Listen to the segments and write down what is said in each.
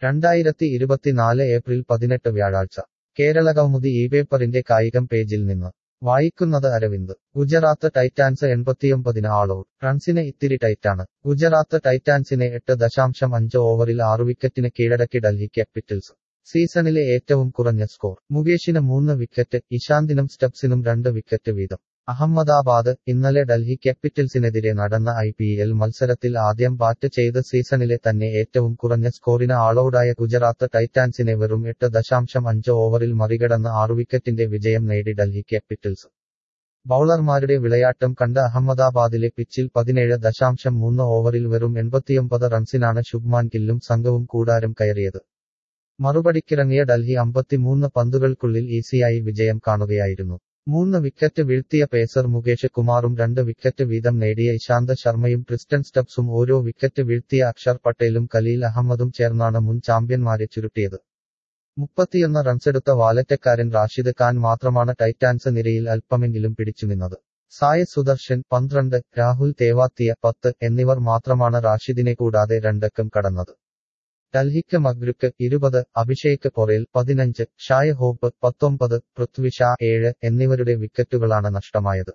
രണ്ടായിരത്തി ഇരുപത്തിനാല് ഏപ്രിൽ പതിനെട്ട് വ്യാഴാഴ്ച കേരള കൗമുദി ഈ പേപ്പറിന്റെ കായികം പേജിൽ നിന്ന് വായിക്കുന്നത് അരവിന്ദ് ഗുജറാത്ത് ടൈറ്റാൻസ് എൺപത്തിയൊമ്പതിന് ആളോട് റൺസിന് ഇത്തിരി ടൈറ്റാണ് ഗുജറാത്ത് ടൈറ്റാൻസിനെ എട്ട് ദശാംശം അഞ്ച് ഓവറിൽ ആറു വിക്കറ്റിന് കീഴടക്കി ഡൽഹി ക്യാപിറ്റൽസ് സീസണിലെ ഏറ്റവും കുറഞ്ഞ സ്കോർ മുകേഷിന് മൂന്ന് വിക്കറ്റ് ഇശാന്തിനും സ്റ്റബ്സിനും രണ്ട് വിക്കറ്റ് വീതം അഹമ്മദാബാദ് ഇന്നലെ ഡൽഹി ക്യാപിറ്റൽസിനെതിരെ നടന്ന ഐ പി എൽ മത്സരത്തിൽ ആദ്യം ബാറ്റ് ചെയ്ത് സീസണിലെ തന്നെ ഏറ്റവും കുറഞ്ഞ സ്കോറിന് ആളൌടായ ഗുജറാത്ത് ടൈറ്റാൻസിനെ വെറും എട്ട് ദശാംശം അഞ്ച് ഓവറിൽ മറികടന്ന് ആറു വിക്കറ്റിന്റെ വിജയം നേടി ഡൽഹി ക്യാപിറ്റൽസ് ബൌളർമാരുടെ വിളയാട്ടം കണ്ട അഹമ്മദാബാദിലെ പിച്ചിൽ പതിനേഴ് ദശാംശം മൂന്ന് ഓവറിൽ വെറും എൺപത്തിയൊമ്പത് റൺസിനാണ് ശുഭ്മാൻ ഗില്ലും സംഘവും കൂടാരം കയറിയത് മറുപടിക്കിറങ്ങിയ ഡൽഹി അമ്പത്തിമൂന്ന് പന്തുകൾക്കുള്ളിൽ ഈസിയായി വിജയം കാണുകയായിരുന്നു മൂന്ന് വിക്കറ്റ് വീഴ്ത്തിയ പേസർ മുകേഷ് കുമാറും രണ്ട് വിക്കറ്റ് വീതം നേടിയ ഇശാന്ത് ശർമ്മയും ക്രിസ്റ്റൻ സ്റ്റബ്സും ഓരോ വിക്കറ്റ് വീഴ്ത്തിയ അക്ഷർ പട്ടേലും കലീൽ അഹമ്മദും ചേർന്നാണ് മുൻ ചാമ്പ്യന്മാരെ ചുരുട്ടിയത് മുപ്പത്തിയൊന്ന് റൺസെടുത്ത വാലറ്റക്കാരൻ റാഷിദ് ഖാൻ മാത്രമാണ് ടൈറ്റാൻസ് നിരയിൽ അല്പമെങ്കിലും പിടിച്ചുനിന്നത് സായ സുദർശൻ പന്ത്രണ്ട് രാഹുൽ തേവാത്തിയ പത്ത് എന്നിവർ മാത്രമാണ് റാഷിദിനെ കൂടാതെ രണ്ടക്കം കടന്നത് ഡൽഹിക്ക് മഗ്രുക്ക് ഇരുപത് അഭിഷേക് പൊറേൽ പതിനഞ്ച് ഷായ ഹോപ്പ് പത്തൊമ്പത് പൃഥ്വി ഷാ ഏഴ് എന്നിവരുടെ വിക്കറ്റുകളാണ് നഷ്ടമായത്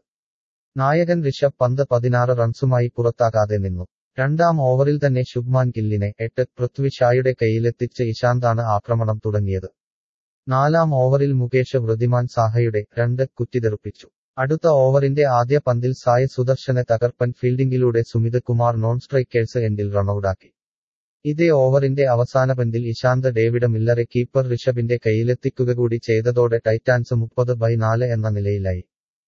നായകൻ ഋഷഭ് പന്ത് പതിനാറ് റൺസുമായി പുറത്താകാതെ നിന്നു രണ്ടാം ഓവറിൽ തന്നെ ശുഭ്മാൻ ഗില്ലിനെ എട്ട് പൃഥ്വി ഷായുടെ കയ്യിലെത്തിച്ച് ഇശാന്താണ് ആക്രമണം തുടങ്ങിയത് നാലാം ഓവറിൽ മുകേഷ് വൃതിമാൻ സാഹയുടെ രണ്ട് കുറ്റിതെറുപ്പിച്ചു അടുത്ത ഓവറിന്റെ ആദ്യ പന്തിൽ സായ സുദർശനെ തകർപ്പൻ ഫീൽഡിംഗിലൂടെ സുമിത് കുമാർ നോൺ സ്ട്രൈക്കേഴ്സ് എൻഡിൽ റണ്ണൌട്ടാക്കി ഇതേ ഓവറിന്റെ അവസാന പന്തിൽ ഇശാന്ത് ഡേവിഡ് മില്ലറെ കീപ്പർ ഋഷഭിന്റെ കയ്യിലെത്തിക്കുക കൂടി ചെയ്തതോടെ ടൈറ്റാൻസ് മുപ്പത് ബൈ നാല് എന്ന നിലയിലായി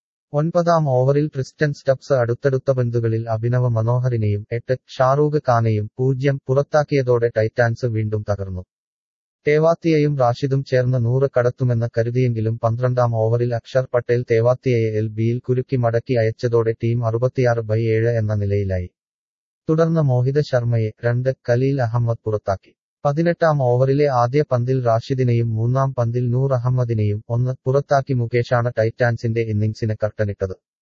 ഒൻപതാം ഓവറിൽ ക്രിസ്റ്റൻ സ്റ്റബ്സ് അടുത്തടുത്ത പന്തുകളിൽ അഭിനവ മനോഹറിനെയും എട്ട് ഷാറൂഖ് ഖാനെയും പൂജ്യം പുറത്താക്കിയതോടെ ടൈറ്റാൻസ് വീണ്ടും തകർന്നു തേവാത്തിയയും റാഷിദും ചേർന്ന് നൂറ് കടത്തുമെന്ന് കരുതിയെങ്കിലും പന്ത്രണ്ടാം ഓവറിൽ അക്ഷർ പട്ടേൽ തേവാത്തിയയെ എൽ ബിയിൽ കുരുക്കി മടക്കി അയച്ചതോടെ ടീം അറുപത്തിയാറ് ബൈ ഏഴ് എന്ന നിലയിലായി തുടർന്ന് മോഹിത് ശർമ്മയെ രണ്ട് കലീൽ അഹമ്മദ് പുറത്താക്കി പതിനെട്ടാം ഓവറിലെ ആദ്യ പന്തിൽ റാഷിദിനെയും മൂന്നാം പന്തിൽ നൂർ അഹമ്മദിനെയും ഒന്ന് പുറത്താക്കി മുകേഷാണ് ടൈറ്റാൻസിന്റെ ഇന്നിംഗ്സിന് കർട്ടനിട്ടത്